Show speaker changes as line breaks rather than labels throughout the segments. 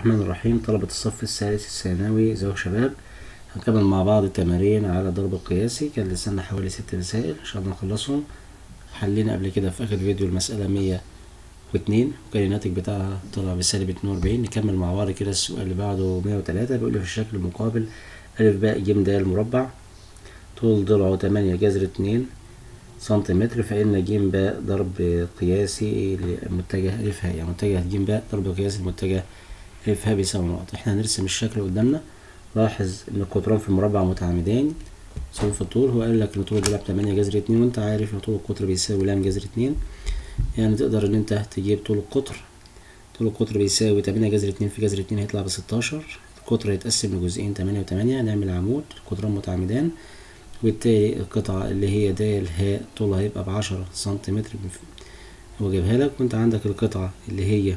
الرحمن الرحيم طلبة الصف الثالث الثانوي زوج شباب هنكمل مع بعض التمارين على الضرب القياسي كان لسنا حوالي ست مسائل إن شاء الله نخلصهم حلينا قبل كده في آخر فيديو المسألة مية واتنين وكان الناتج بتاعها طلع بسالب اتنين وأربعين نكمل مع بعض كده السؤال اللي بعده مية وتلاتة بيقول لي في الشكل المقابل ألف باء ج د مربع طول ضلعه تمانية جذر اتنين سنتيمتر فإن ج باء ضرب قياسي لمتجه ألف هاء يعني متجه ج باء ضرب قياسي لمتجه ألف هاء بيساوي نقط احنا هنرسم الشكل قدامنا لاحظ إن القطران في المربع متعامدين سواء في الطول هو قال لك إن طول الضلع بتمانية جذر اتنين وأنت عارف إن طول القطر بيساوي لام جذر اتنين يعني تقدر إن أنت تجيب طول القطر طول القطر بيساوي تمانية جذر اتنين في جذر اتنين هيطلع بستاشر القطر هيتقسم لجزئين تمانية وتمانية نعمل عمود قطران متعامدان وبالتالي القطعة اللي هي د هاء طولها هيبقى بعشرة سنتيمتر هو جايبها لك وانت عندك القطعة اللي هي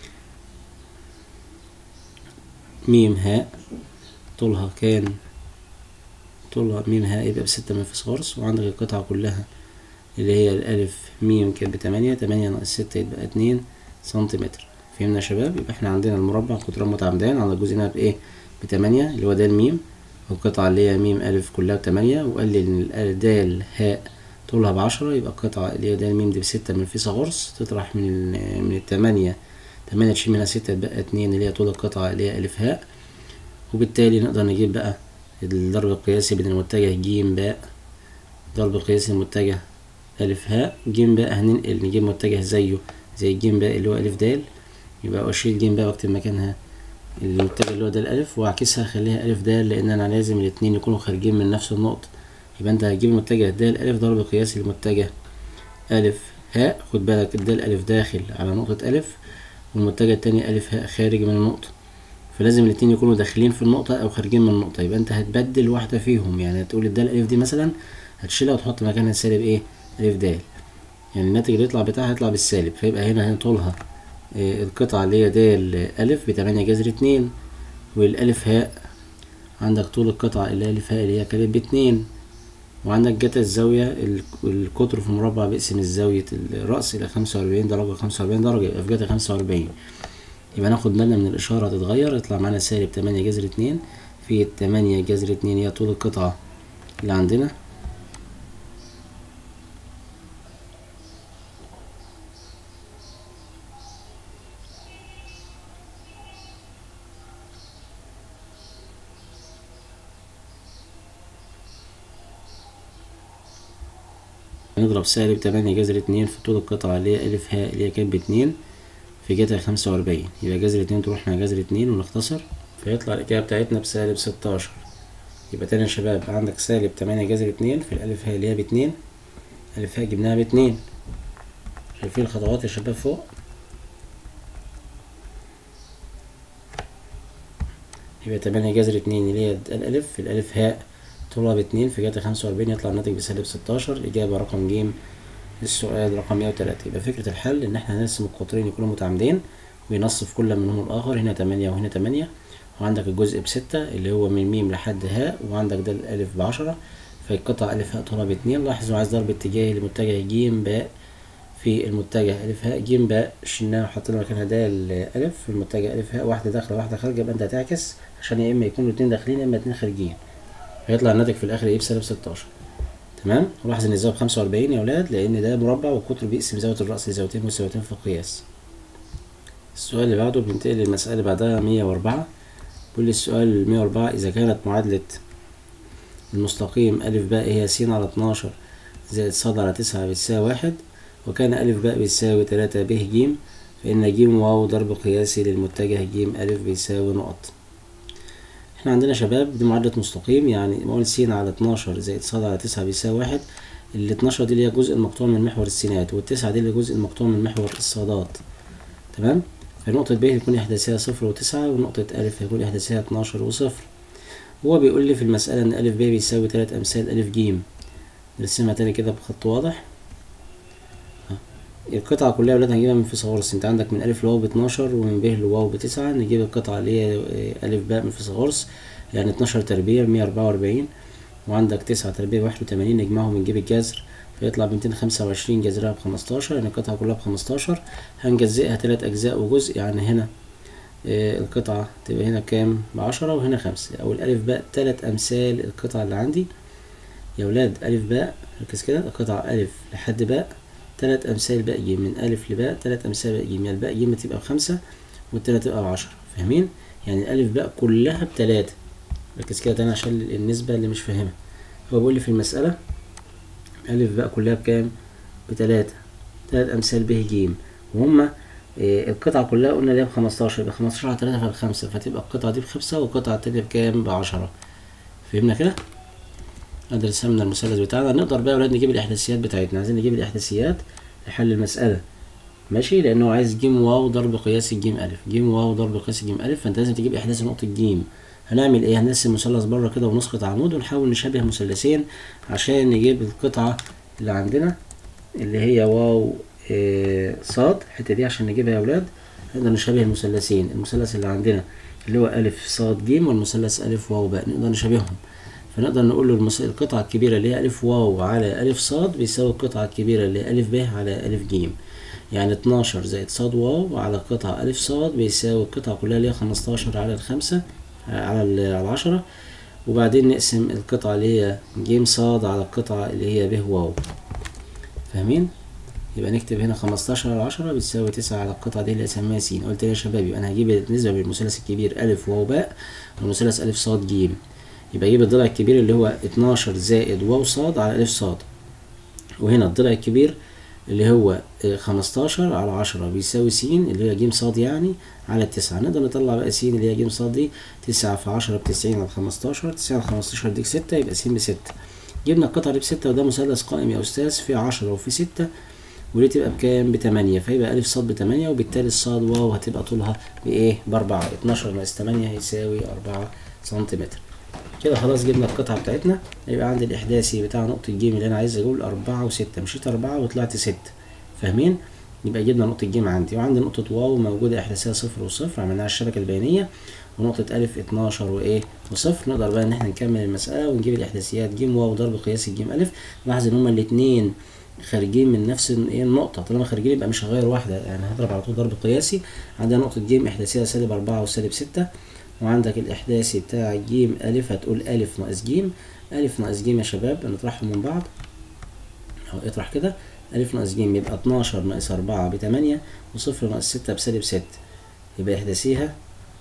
ميم هاء طولها كان طولها ميم هاء يبقى بستة من فيثاغورس وعندك القطعة كلها اللي هي الألف ميم كانت بتمانية تمانية ناقص ستة يبقى اتنين سنتيمتر فهمنا يا شباب يبقى احنا عندنا المربع قطران متعامدين على الجزء هنا بإيه بتمانية اللي هو ده الميم القطعة اللي هي ميم ألف كلها بتمانية وقال لي إن د هاء طولها بعشرة يبقى القطعة اللي هي د ميم دي بستة من فيثاغورس تطرح من من التمانية تمانية تشيل منها ستة تبقى اتنين اللي هي طول القطعة اللي هي ألف هاء وبالتالي نقدر نجيب بقى الضرب القياسي بين المتجه ج باء ضرب قياسي المتجه ألف هاء ج باء هننقل نجيب متجه زيه زي الج باء اللي هو ألف د يبقى أشيل ج باء واكتب مكانها المتجه اللي هو ده الألف وأعكسها أخليها ألف د لأن أنا لازم الاتنين يكونوا خارجين من نفس النقطة يبقى أنت هتجيب المتجه د الألف ضرب قياسي لمتجه ألف هاء خد بالك الد الألف داخل على نقطة ألف والمتجه التاني ألف هاء خارج من النقطة فلازم الاتنين يكونوا داخلين في النقطة أو خارجين من النقطة يبقى أنت هتبدل واحدة فيهم يعني هتقول الد الألف دي مثلا هتشيلها وتحط مكانها سالب إيه ألف د يعني الناتج اللي يطلع بتاعها هيطلع بالسالب فيبقى هنا هنا طولها القطعة اللي هي د ألف بتمانية جذر اتنين والألف هاء عندك طول القطعة اللي هي ألف هاء اللي هي كانت باتنين وعندك جتا الزاوية القطر في المربع بيقسم الزاوية الرأس إلى خمسة وأربعين درجة خمسة وأربعين درجة يبقى في جتا خمسة وأربعين يبقى ناخد بالنا من الإشارة هتتغير يطلع معانا سالب تمانية جذر اتنين في التمانية جذر اتنين هي طول القطعة اللي عندنا نضرب سالب تمانية جذر اتنين في طول القطعة اللي هي ألف هاء اللي هي كانت باتنين في جتا خمسة وأربعين يبقى جذر اتنين تروح مع جذر اتنين ونختصر فيطلع الإجابة بتاعتنا بسالب ستاشر يبقى تاني يا شباب عندك سالب تمانية جذر اتنين في الألف هاء اللي هي باتنين ألف هاء جبناها باتنين شايفين الخطوات يا شباب فوق يبقى تمانية جذر اتنين اللي هي الألف في الألف هاء طولها باتنين في جتا خمسة وأربعين يطلع الناتج بسالب ستاشر الإجابة رقم ج السؤال رقم مية وتلاتة يبقى فكرة الحل إن احنا هنرسم القطرين يكونوا متعامدين وينصف كل منهم الآخر هنا تمانية وهنا تمانية وعندك الجزء بستة اللي هو من ميم لحد هاء وعندك ده الألف بعشرة فالقطع ألف هاء طولها باتنين لاحظ هو عايز ضرب اتجاهي لمتجه ج باء في المتجه ألف هاء ج باء شلناها وحطينا مكانها ده الألف في المتجه ألف هاء واحدة داخلة واحدة خارجة يبقى أنت هتعكس عشان يا إما يكونوا الاتنين داخلين يا إما الاتنين خارجين هيطلع الناتج في الآخر إيه بسالب ستاشر تمام ولاحظ ان الزاويه بخمسة وأربعين يا ولاد لان ده مربع والقطر بيقسم زاويه الراس لزاويتين مساويتين في القياس السؤال اللي بعده بننتقل للمساله اللي بعدها مية وأربعة بيقول لي السؤال مية وأربعة اذا كانت معادله المستقيم ألف باء هي س على اتناشر زائد ص على تسعة بتساوي واحد وكان ألف باء بيساوي تلاتة ب ج فإن ج واو ضرب قياسي للمتجه ج ألف بيساوي نقط احنا عندنا شباب دي معادلة مستقيم يعني بقول س على اتناشر زائد ص على تسعة بيساوي واحد ال 12 دي اللي هي جزء المقطوع من محور السينات والتسعة دي اللي جزء المقطوع من محور الصادات تمام فنقطة ب هيكون إحداثيها صفر وتسعة ونقطة ألف هيكون إحداثيها اتناشر وصفر هو بيقول لي في المسألة إن ألف ب بيساوي تلات أمثال ألف ج نرسمها تاني كده بخط واضح القطعة كلها يا ولاد هنجيبها من فيثاغورس انت عندك من ألف لواو باتناشر ومن ب لواو بتسعة نجيب القطعة اللي هي ألف باء من فيثاغورس يعني اتناشر تربيع مية أربعة وأربعين وعندك تسعة تربيع واحد وتمانين نجمعهم ونجيب الجذر فيطلع بميتين خمسة وعشرين جذرها بخمستاشر يعني القطعة كلها بخمستاشر هنجزئها تلات أجزاء وجزء يعني هنا آه، القطعة تبقى هنا كام بعشرة وهنا خمسة أو الألف باء تلات أمثال القطعة اللي عندي يا ولاد ألف باء ركز كده القطعة ألف لحد باء تلات أمثال باء جيم من ألف لباء تلات أمثال باء جيم يعني الباء جيم تبقى بخمسة والتانية تبقى بعشرة فاهمين؟ يعني الألف باء كلها بتلاتة ركز كده تاني عشان النسبة اللي مش فاهمها هو بيقول لي في المسألة ألف باء كلها بكام؟ بتلاتة تلات أمثال به جيم وهما إيه القطعة كلها قلنا اللي هي بخمستاشر يبقى خمستاشر على تلاتة فبخمسة فتبقى القطعة دي بخمسة والقطعة التانية بكام؟ بعشرة فهمنا كده؟ ادي رسمنا المثلث بتاعنا نقدر بقى يا ولاد نجيب الإحداثيات بتاعتنا عايزين نجيب الإحداثيات لحل المسألة ماشي لأنه عايز جيم واو ضرب قياسي جيم ألف جيم واو ضرب قياسي جيم ألف فأنت لازم تجيب إحداث نقطة جيم هنعمل ايه هنرسم مثلث بره كده ونسقط عمود ونحاول نشبه مثلثين عشان نجيب القطعة اللي عندنا اللي هي واو إيه صاد الحتة دي عشان نجيبها يا ولاد نقدر نشبه المثلثين المثلث اللي عندنا اللي هو ألف صاد جيم والمثلث ألف واو باء نقدر نشبههم فنقدر نقول له المس... القطعة الكبيرة اللي هي ألف واو على ألف صاد بيساوي القطعة الكبيرة اللي هي ألف ب على ألف جيم يعني اتناشر زائد صاد واو على قطعة ألف صاد بيساوي القطعة كلها اللي هي خمستاشر على الخمسة على ال- على العشرة وبعدين نقسم القطعة اللي هي جيم صاد على القطعة اللي هي ب واو فاهمين؟ يبقى نكتب هنا خمستاشر على عشرة بتساوي تسعة على القطعة دي اللي هسميها س قلت يا شباب يبقى أنا هجيب النسبة بين المثلث الكبير ألف واو باء والمثلث ألف صاد جيم يبقى اجيب الضلع الكبير اللي هو اتناشر زائد واو صاد على ألف صاد وهنا الضلع الكبير اللي هو خمستاشر على عشرة بيساوي س اللي هي جيم صاد يعني على التسعة نقدر نطلع بقى س اللي هي جيم صاد دي تسعة في عشرة بتسعين على خمستاشر تسعين على خمستاشر ديك ستة يبقى س بستة جبنا القطعة دي بستة وده مثلث قائم يا أستاذ في عشرة وفي ستة ودي تبقى بكام بتمانية فيبقى ألف صاد بتمانية وبالتالي الصاد واو هتبقى طولها بإيه بأربعة اتناشر ناقص تمانية هيساوي أربعة سنتيمتر كده خلاص جبنا القطعة بتاعتنا يبقى عندي الإحداثي بتاع نقطة جيم اللي أنا عايز أقول أربعة وستة مشيت أربعة وطلعت ستة فاهمين؟ يبقى جبنا نقطة جيم عندي وعندي نقطة واو موجودة إحداثية صفر وصفر عملناها الشبكة البيانية ونقطة ألف اتناشر وإيه وصفر نقدر بقى إن إحنا نكمل المسألة ونجيب الإحداثيات جيم واو ضرب قياسي جيم ألف لاحظ إن هما الاتنين خارجين من نفس ايه النقطة طالما خارجين يبقى مش هغير واحدة يعني هضرب على طول ضرب قياسي عندنا نقطة جيم إحداثية سالب أربعة وسالب ستة وعندك الإحداثي بتاع جيم ألف هتقول ألف ناقص جيم ألف ناقص جيم يا شباب نطرحهم من بعض أو اطرح كده ألف ناقص جيم يبقى اتناشر ناقص أربعة بتمانية وصفر ناقص ستة بسالب ستة يبقى إحداثيها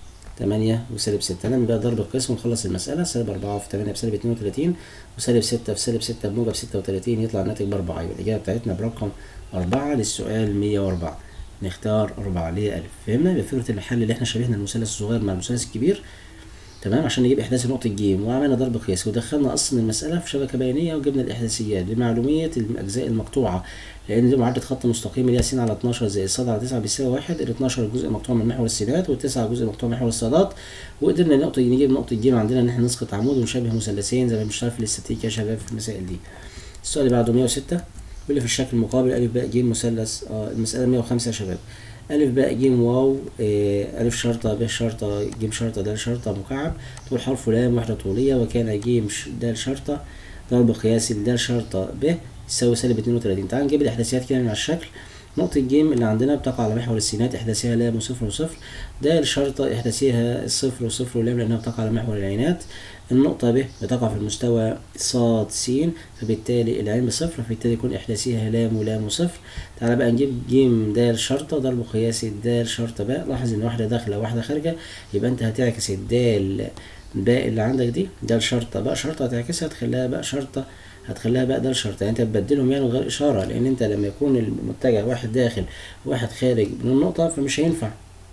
تمانية وسالب ستة نعمل بقى ضرب القسم ونخلص المسألة سالب أربعة في تمانية بسالب اتنين وتلاتين وسالب ستة في سالب ستة بموجب ستة وتلاتين يطلع الناتج بأربعة يبقى الإجابة بتاعتنا برقم أربعة للسؤال مية وأربعة نختار أربعة ليه ألف فهمنا يبقى فكرة الحل اللي احنا شبهنا المثلث الصغير مع المثلث الكبير تمام عشان نجيب احداث نقطة جيم وعملنا ضرب قياسي ودخلنا اصلا المسألة في شبكة بيانية وجبنا الاحداثيات لمعلومية الاجزاء المقطوعة لان دي معادلة خط مستقيم اللي هي س على 12 زائد ص على 9 بيساوي واحد ال 12 جزء مقطوع من محور السينات وال9 جزء مقطوع من محور الصادات وقدرنا نقطة نجيب نقطة جيم عندنا ان احنا نسقط عمود ونشبه مثلثين زي ما بنشتغل في الاستاتيكا يا شباب في المسائل دي السؤال اللي بعده 106 بيقول لي في الشكل المقابل ألف باء ج مثلث اه المسألة 105 يا شباب ألف باء ج واو آه، ألف شرطة ب شرطة ج شرطة د شرطة مكعب طول حرف لام وحدة طولية وكان ج ش- د شرطة ضرب قياسي لد شرطة ب يساوي سالب 32 تعال نجيب الإحداثيات كده من على الشكل نقطة ج اللي عندنا بتقع على محور السينات إحداثيها لام وصفر وصفر د شرطة إحداثيها الصفر وصفر ولام لأنها بتقع على محور العينات النقطة ب بتقع في المستوى ص س فبالتالي العين بصفر فبالتالي يكون إحداثيها لام ولام وصفر تعالى بقى نجيب ج د شرطة ضرب قياسي د شرطة باء لاحظ إن واحدة داخلة واحدة خارجة يبقى أنت هتعكس الدال باء اللي عندك دي د شرطة باء شرطة هتعكسها هتخليها باء شرطة هتخليها بقى ده شرطة يعني انت تبدلهم يعني من غير اشارة لان انت لما يكون المتجه واحد داخل وواحد خارج من النقطة فمش هينفع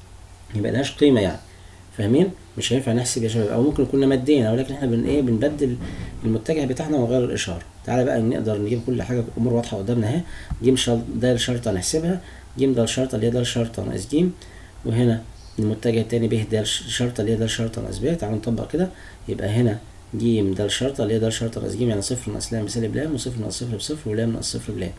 يبقى لهاش قيمة يعني فاهمين مش هينفع نحسب يا شباب او ممكن كنا مادينا ولكن احنا بن ايه بنبدل المتجه بتاعنا ونغير الاشاره تعالى بقى نقدر نجيب كل حاجه امور واضحه قدامنا اهي جيم شرط ده شرطه نحسبها جيم ده شرطه اللي هي ده شرطه ناقص جيم وهنا المتجه التاني ب ده شرطه اللي هي ده شرطه ناقص ب تعالوا نطبق كده يبقى هنا جيم ده الشرطة اللي هي ده الشرطة ناقص جيم يعني صفر ناقص لام بسالب لام وصفر ناقص صفر بصفر ولام ناقص صفر بلام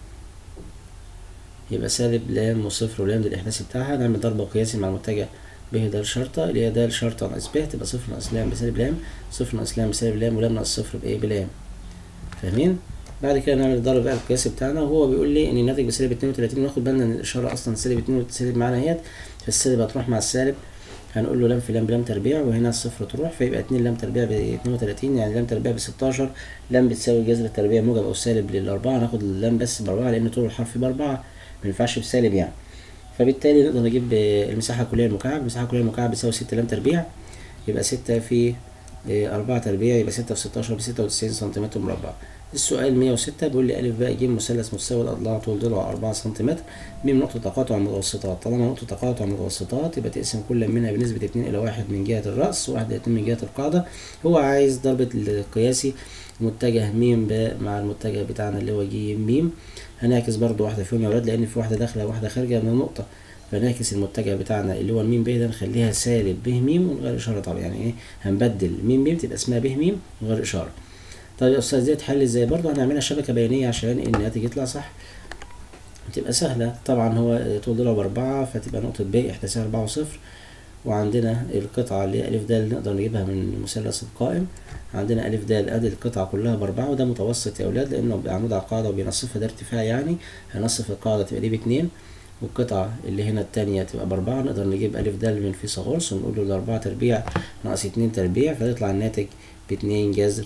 يبقى سالب لام وصفر ولام ده الإحداثي بتاعها نعمل ضرب قياسي مع المتجه ب ده الشرطة اللي هي ده الشرطة ناقص ب تبقى صفر ناقص لام بسالب لام صفر ناقص لام بسالب لام ولام ناقص صفر بإيه بلام فاهمين؟ بعد كده نعمل الضرب بقى القياسي بتاعنا وهو بيقول لي ان الناتج بسالب 32 وناخد بالنا ان الاشاره اصلا سالب 2 سالب معانا اهيت فالسالب هتروح مع السالب هنقول له لام في لام بلام تربيع وهنا الصفر تروح فيبقى اتنين لام تربيع ب 32 يعني لام تربيع ب 16 لام بتساوي جذر التربيع موجب او سالب للاربعه هناخد اللام بس باربعه لان طول الحرف باربعه ما ينفعش بسالب يعني فبالتالي نقدر نجيب المساحه الكليه للمكعب المساحه الكليه للمكعب بتساوي 6 لام تربيع يبقى 6 في إيه، أربعة تربيع يبقى ستة في ستاشر بستة وتسعين سنتيمتر مربع السؤال مية وستة بيقول لي ألف باء ج مثلث متساوي الأضلاع طول ضلعه أربعة سنتيمتر م نقطة تقاطع المتوسطات طالما نقطة تقاطع المتوسطات يبقى تقسم كل منها بنسبة اتنين إلى واحد من جهة الرأس وواحد إلى اتنين من جهة القاعدة هو عايز ضربة القياسي متجه م باء مع المتجه بتاعنا اللي هو ج م هنعكس برضو واحدة فيهم يا ولاد لأن في واحدة داخلة وواحدة خارجة من النقطة فنعكس المتجه بتاعنا اللي هو الميم ب ده نخليها سالب ب م ونغير اشاره طبعا يعني ايه هنبدل م ب تبقى اسمها ب م ونغير اشاره طيب يا استاذ دي تحل ازاي برضه هنعملها شبكه بيانيه عشان الناتج يطلع صح تبقى سهله طبعا هو طول ضلعه باربعه فتبقى نقطه ب احداثها اربعة وصفر وعندنا القطعة اللي هي ألف د نقدر نجيبها من المثلث القائم عندنا ألف د أدي القطعة كلها بأربعة وده متوسط يا أولاد لأنه عمود على القاعدة وبينصفها ده ارتفاع يعني هنصف القاعدة تبقى دي باتنين والقطعة اللي هنا التانية تبقى بأربعة نقدر نجيب ألف د من فيثاغورس ونقول له الأربعة تربيع ناقص اتنين تربيع فيطلع الناتج باتنين جذر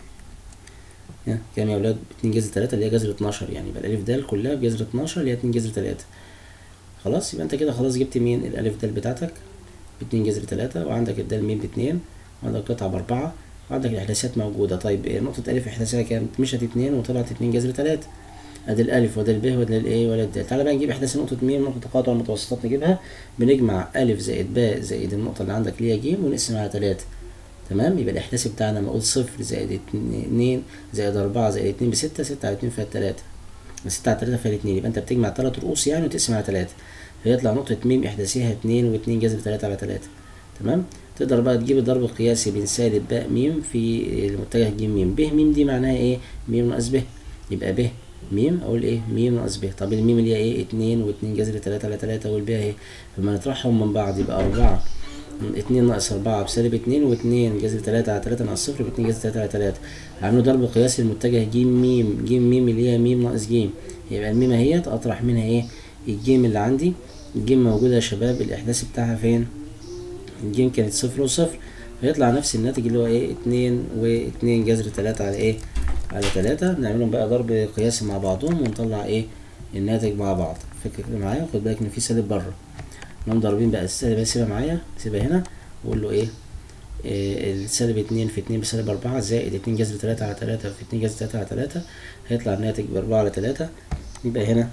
كام يا ولاد اتنين جذر تلاتة اللي هي جذر اتناشر يعني يبقى الألف د كلها بجذر اتناشر اللي هي اتنين جذر تلاتة خلاص يبقى انت كده خلاص جبت مين الألف د بتاعتك باتنين جذر تلاتة وعندك الدال مين باتنين وعندك قطعة بأربعة وعندك الإحداثيات موجودة طيب نقطة ألف إحداثية كام مشت اتنين وطلعت اتنين جذر تلاتة ادي الالف وده الب وده الايه ولا الدال تعالى بقى نجيب احداث نقطه م نقطه تقاطع المتوسطات نجيبها بنجمع الف زائد باء زائد النقطه اللي عندك اللي هي ج ونقسم على 3 تمام يبقى الاحداثي بتاعنا نقول صفر زائد اتنين زائد أربعة زائد اتنين بستة ستة على اتنين فيها التلاتة ستة على تلاتة فيها الاتنين يبقى انت بتجمع تلات رؤوس يعني وتقسم على تلاتة فيطلع نقطة م إحداثيها اتنين واتنين جذر تلاتة على تلاتة تمام تقدر بقى تجيب الضرب القياسي بين سالب باء م في المتجه ج م ب م دي معناها ايه م ناقص ب يبقى ب ميم اقول ايه ميم ناقص ب طب الميم اللي هي ايه اتنين واتنين جذر تلاتة على تلاتة والب اهي لما نطرحهم من بعض يبقى أربعة اتنين ناقص أربعة بسالب اتنين واتنين جذر تلاتة على تلاتة ناقص صفر باتنين جذر تلاتة على تلاتة عملوا ضرب قياسي المتجه ج ميم ج ميم اللي هي ميم ناقص ج يبقى الميم اهيت أطرح منها ايه الجيم اللي عندي الجيم موجودة يا شباب الإحداث بتاعها فين الجيم كانت صفر وصفر فيطلع نفس الناتج اللي هو ايه اتنين واتنين جذر تلاتة على ايه على تلاتة نعملهم بقى ضرب قياسي مع بعضهم ونطلع ايه الناتج مع بعض فكر كده معايا خد بالك ان في سالب بره نقوم ضاربين بقى السالب سيبها معايا سيبها هنا واقول له ايه, إيه السالب اتنين في اتنين بسالب أربعة زائد اتنين جذر تلاتة على تلاتة في اتنين جذر تلاتة على تلاتة هيطلع الناتج بأربعة على تلاتة يبقى هنا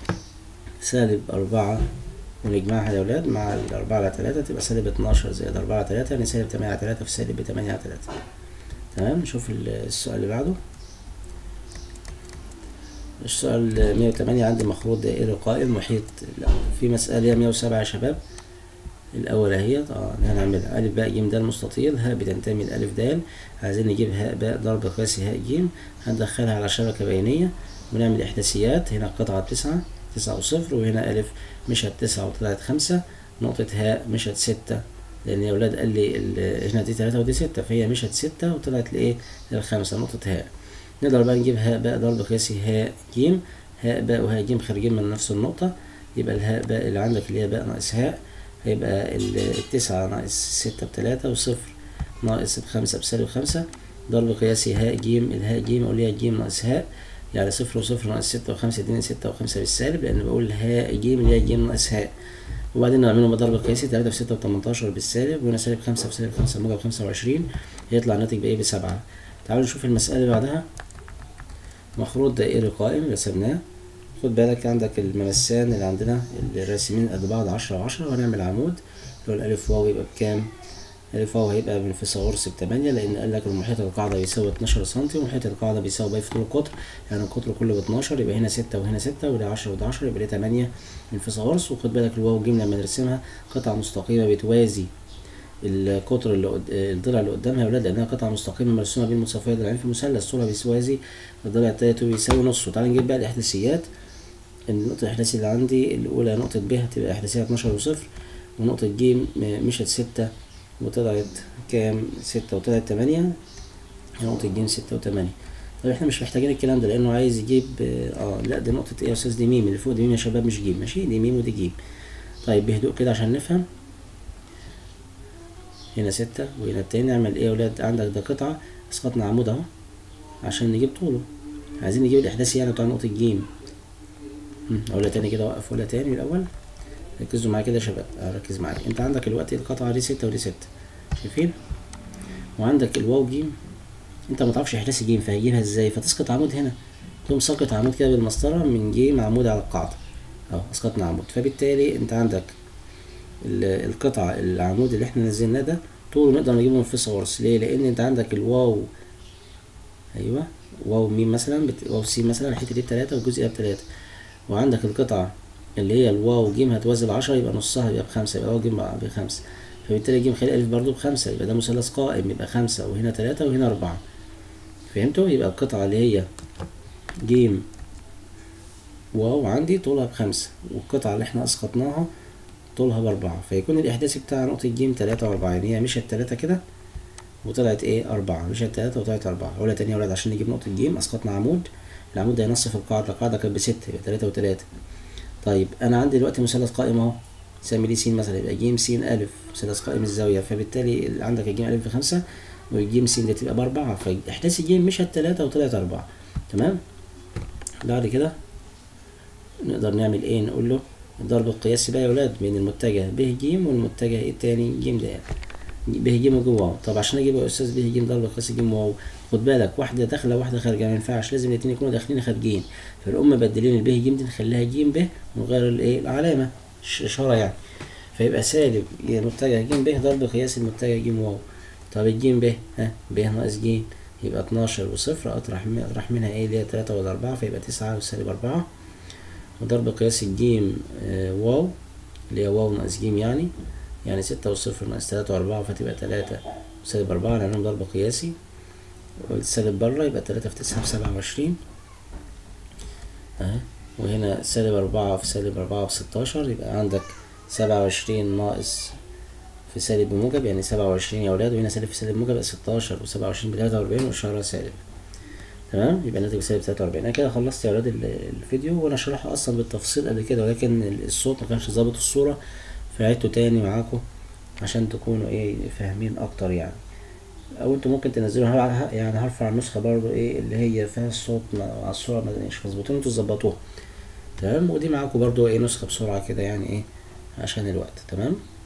سالب أربعة ونجمعها يا ولاد مع الأربعة على تلاتة تبقى سالب اتناشر زائد أربعة على تلاتة يعني سالب تمانية على تلاتة في سالب تمانية على تلاتة تمام نشوف السؤال اللي بعده السؤال 108 عندي مخروط دائري قائم محيط في مسألة 107 يا شباب الأول اهيت اه هنعملها ألف باء ج د مستطيل هاء بتنتمي لألف د عايزين نجيب هاء باء ضرب قياسي هاء ج هندخلها على شبكة بيانية ونعمل إحداثيات هنا قطعة تسعة تسعة وصفر وهنا ألف مشت تسعة وطلعت خمسة نقطة هاء مشت ستة لأن يا ولاد قال لي هنا دي تلاتة ودي ستة فهي مشت ستة وطلعت لإيه للخمسة نقطة هاء نقدر بقى نجيب هاء باء ضرب قياسي هاء ج هاء باء وهاء ج خارجين من نفس النقطة يبقى الهاء باء اللي عندك اللي هي باء ناقص هاء هيبقى التسعة ناقص ستة بتلاتة وصفر ناقص بخمسة بسالب خمسة ضرب قياسي هاء ج الهاء ج أقول ليها ج ناقص هاء يعني صفر وصفر ناقص ستة وخمسة اتنين ستة وخمسة بالسالب لأن بقول هاء ج اللي هي ج ناقص هاء وبعدين نعملهم بضرب قياسي تلاتة في ستة وتمنتاشر بالسالب وهنا سالب خمسة في سالب خمسة موجب خمسة وعشرين هيطلع الناتج بإيه بسبعة تعالوا نشوف المسألة اللي بعدها مخروط دائري قائم رسمناه خد بالك عندك الممسان اللي عندنا اللي راسمين قد بعض عشرة وعشرة وهنعمل عمود اللي هو الألف واو يبقى بكام؟ ألف واو هيبقى من فيثاغورس بتمانية لأن قال لك المحيط القاعدة بيساوي اتناشر سنتي ومحيط القاعدة بيساوي باقي في طول القطر يعني القطر كله باتناشر يبقى هنا ستة وهنا ستة وده عشرة وده عشرة يبقى ده تمانية من فيثاغورس وخد بالك الواو جيم لما نرسمها قطعة مستقيمة بتوازي القطر اللي قد... الضلع اللي قدامها يا ولاد لانها قطعه مستقيمه مرسومه بين متساويه ضلعين في مثلث طولها بيساوي الضلع التالت بيساوي نصه تعالى نجيب بقى الاحداثيات النقطه الاحداثيه اللي عندي الاولى نقطه ب هتبقى احداثيه 12 وصفر ونقطه ج مشت ستة وطلعت كام ستة وطلعت تمانية نقطة ج ستة وتمانية طب احنا مش محتاجين الكلام ده لانه عايز يجيب اه لا دي نقطة ايه يا استاذ دي ميم اللي فوق دي ميم يا شباب مش جيم ماشي دي ميم ودي جيم طيب بهدوء كده عشان نفهم هنا ستة وهنا التاني نعمل ايه يا ولاد عندك ده قطعة اسقطنا عمود اهو عشان نجيب طوله عايزين نجيب الاحداثي يعني بتاع نقطة جيم مم، اقولها تاني كده وقف ولا تاني من الاول ركزوا معايا كده يا شباب آه، ركز معايا انت عندك الوقت القطعة دي ستة ودي ستة شايفين وعندك الواو جيم انت ما تعرفش احداث جيم فهيجيبها ازاي فتسقط عمود هنا تقوم ساقط عمود كده بالمسطرة من جيم عمود على القاعدة اهو اسقطنا عمود فبالتالي انت عندك ال- القطعة العمود اللي احنا نزلناه ده طوله نقدر نجيبه من فيثاغورس ليه لان انت عندك الواو ايوه واو ميم مثلا بت... واو سي مثلا الحته دي بتلاتة والجزء ده بتلاتة وعندك القطعة اللي هي الواو جيم هتوازي العشرة يبقى نصها يبقى بخمسة يبقى واو جيم بقى بخمسة فبالتالي جيم خلي ألف برضو بخمسة يبقى ده مثلث قائم يبقى خمسة وهنا تلاتة وهنا أربعة فهمتوا يبقى القطعة اللي هي جيم واو عندي طولها بخمسة والقطعة اللي احنا أسقطناها طولها بأربعة فيكون الإحداثي بتاع نقطة جيم تلاتة وأربعة يعني هي مشت تلاتة كده وطلعت ايه أربعة مشت تلاتة وطلعت أربعة أقولها تاني يا ولاد عشان نجيب نقطة جيم أسقطنا عمود العمود ده ينصف القاعدة القاعدة كانت بستة يبقى تلاتة وتلاتة طيب أنا عندي دلوقتي مثلث قائم أهو سمي لي س مثلا يبقى ج س ألف مثلث قائم الزاوية فبالتالي اللي عندك الجيم ألف بخمسة والجيم س دي تبقى بأربعة فإحداث الجيم مشت تلاتة وطلعت أربعة تمام بعد كده نقدر نعمل ايه نقول له الضرب القياسي بقى يا ولاد بين المتجه ب ج والمتجه التاني ج د ب ج وج واو طب عشان اجيب يا استاذ ب ج ضرب قياسي ج واو خد بالك واحده داخله واحده خارجه ما ينفعش لازم الاتنين يكونوا داخلين خارجين فالام مبدلين الب ج دي نخليها ج ب ونغير الايه العلامه ش- اشاره يعني فيبقى سالب متجه ج ب ضرب قياسي المتجه ج واو طب الجيم ب ها ب ناقص ج يبقى 12 وصفر اطرح من اطرح منها ايه اللي هي 3 ولا 4 فيبقى 9 وسالب 4 وضرب قياس الجيم آه، واو اللي هي واو ناقص جيم يعني يعني ستة وصفر ناقص تلاتة وأربعة فتبقى تلاتة وسالب أربعة لأنهم ضرب قياسي والسالب بره يبقى تلاتة في تسعة بسبعة وعشرين أهي وهنا سالب أربعة في سالب أربعة بستاشر يبقى عندك سبعة وعشرين ناقص في سالب بموجب يعني سبعة وعشرين يا ولاد وهنا سالب في سالب موجب يبقى ستاشر وسبعة وعشرين بتلاتة وأربعين وإشارة سالب تمام يبقى الناتج سالب 43 انا كده خلصت يا ولاد ال- الفيديو وانا شرحه اصلا بالتفصيل قبل كده ولكن ال- الصوت ما كانش ظابط الصوره فعدته تاني معاكم عشان تكونوا ايه فاهمين اكتر يعني او انتوا ممكن تنزلوا ه- يعني هرفع النسخه برضو ايه اللي هي فيها الصوت مع مع الصوره ما مش مظبوطين انتوا تظبطوها تمام ودي معاكم برضو ايه نسخه بسرعه كده يعني ايه عشان الوقت تمام